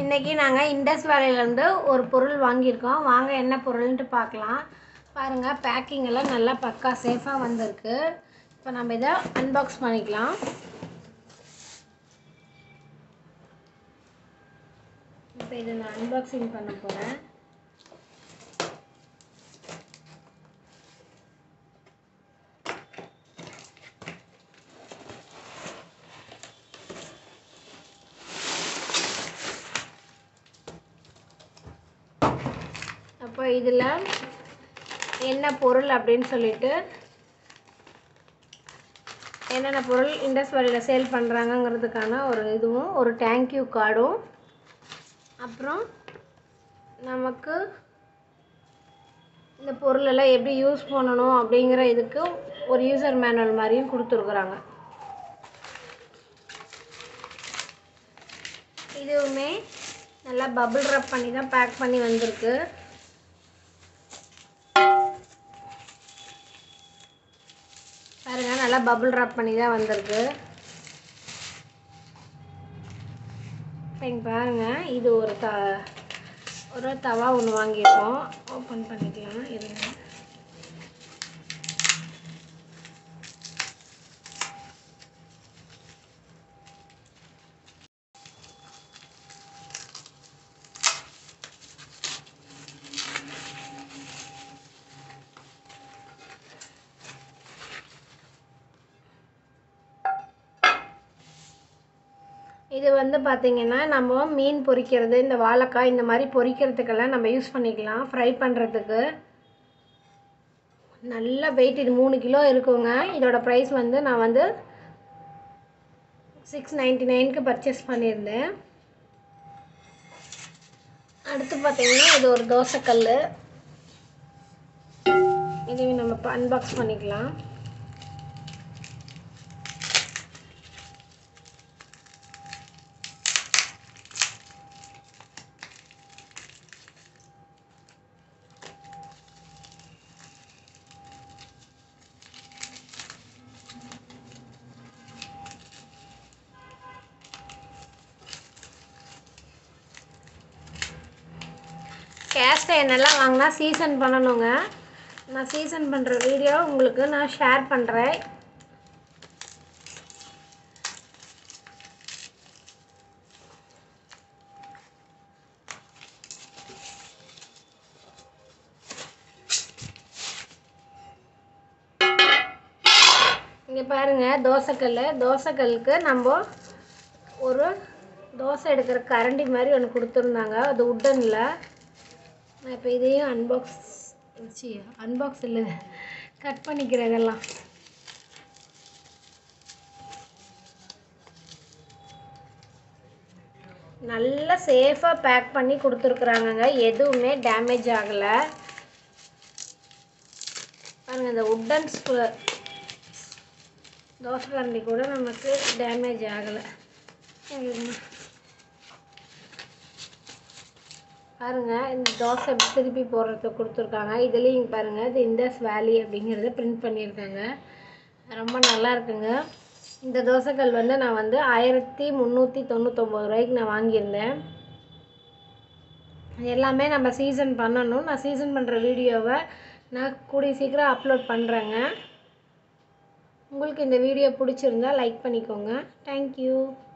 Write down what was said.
இன்றைக்கி நாங்கள் இண்டஸ் வேலையிலேருந்து ஒரு பொருள் வாங்கியிருக்கோம் வாங்க என்ன பொருள்ன்ட்டு பார்க்கலாம் பாருங்கள் பேக்கிங் எல்லாம் நல்லா பக்கா சேஃபாக வந்திருக்கு இப்போ நம்ம இதை அன்பாக்ஸ் பண்ணிக்கலாம் இப்போ இதை நான் அன்பாக்சிங் பண்ண போகிறேன் அப்போ இதில் என்ன பொருள் அப்படின்னு சொல்லிட்டு என்னென்ன பொருள் இண்டஸ் வேலையில் சேல் பண்ணுறாங்கங்கிறதுக்கான ஒரு இதுவும் ஒரு தேங்க்யூ கார்டும் அப்புறம் நமக்கு இந்த பொருளெல்லாம் எப்படி யூஸ் பண்ணணும் அப்படிங்கிற இதுக்கு ஒரு யூசர் மேனுவல் மாதிரியும் கொடுத்துருக்குறாங்க இதுவுமே நல்லா பபிள் ரப் பண்ணி தான் பேக் பண்ணி வந்திருக்கு பாருங்க நல்லா பபிள் ரப் பண்ணி தான் வந்திருக்கு இப்போ இங்கே பாருங்க இது ஒரு த ஒரு தவா ஒன்று வாங்கியிருக்கோம் ஓப்பன் பண்ணிக்கலாம் இருங்க இது வந்து பார்த்திங்கன்னா நம்ம மீன் பொரிக்கிறது இந்த வாழைக்காய் இந்த மாதிரி பொரிக்கிறதுக்கெல்லாம் நம்ம யூஸ் பண்ணிக்கலாம் ஃப்ரை பண்ணுறதுக்கு நல்ல வெயிட் இது மூணு கிலோ இருக்குங்க இதோட ப்ரைஸ் வந்து நான் வந்து சிக்ஸ் நைன்ட்டி நைனுக்கு பர்ச்சேஸ் பண்ணியிருந்தேன் அடுத்து பார்த்திங்கன்னா இது ஒரு தோசைக்கல் இதையும் நம்ம அன்பாக்ஸ் பண்ணிக்கலாம் கேஸ்ட் எண்ணெல்லாம் வாங்கினா சீசன் பண்ணணுங்க நான் சீசன் பண்ணுற வீடியோ உங்களுக்கு நான் ஷேர் பண்ணுறேன் இங்கே பாருங்கள் தோசைக்கல் தோசைக்கல்லுக்கு நம்ம ஒரு தோசை எடுக்கிற கரண்டி மாதிரி ஒன்று கொடுத்துருந்தாங்க அது உட்டனில் நான் இப்போ இதையும் அன்பாக்ஸ் சி அன்பாக்ஸ் இல்லை கட் பண்ணிக்கிறேன் இதெல்லாம் நல்லா சேஃபாக பேக் பண்ணி கொடுத்துருக்குறாங்கங்க எதுவுமே டேமேஜ் ஆகலை பாருங்கள் இந்த உட்டன் தோசை கரண்டி கூட நமக்கு டேமேஜ் ஆகலை பாருங்கள் இந்த தோசை திருப்பி போடுறதுக்கு கொடுத்துருக்காங்க இதுலேயும் பாருங்கள் இது இண்டஸ் வேலி அப்படிங்கிறத பிரிண்ட் பண்ணியிருக்காங்க ரொம்ப நல்லா இருக்குங்க இந்த தோசைக்கல் வந்து நான் வந்து ஆயிரத்தி முந்நூற்றி தொண்ணூத்தொம்பது ரூபாய்க்கு நான் வாங்கியிருந்தேன் எல்லாமே நம்ம சீசன் பண்ணணும் நான் சீசன் பண்ணுற வீடியோவை நான் கூடிய சீக்கிரம் அப்லோட் பண்ணுறேங்க உங்களுக்கு இந்த வீடியோ பிடிச்சிருந்தா லைக் பண்ணிக்கோங்க தேங்க்யூ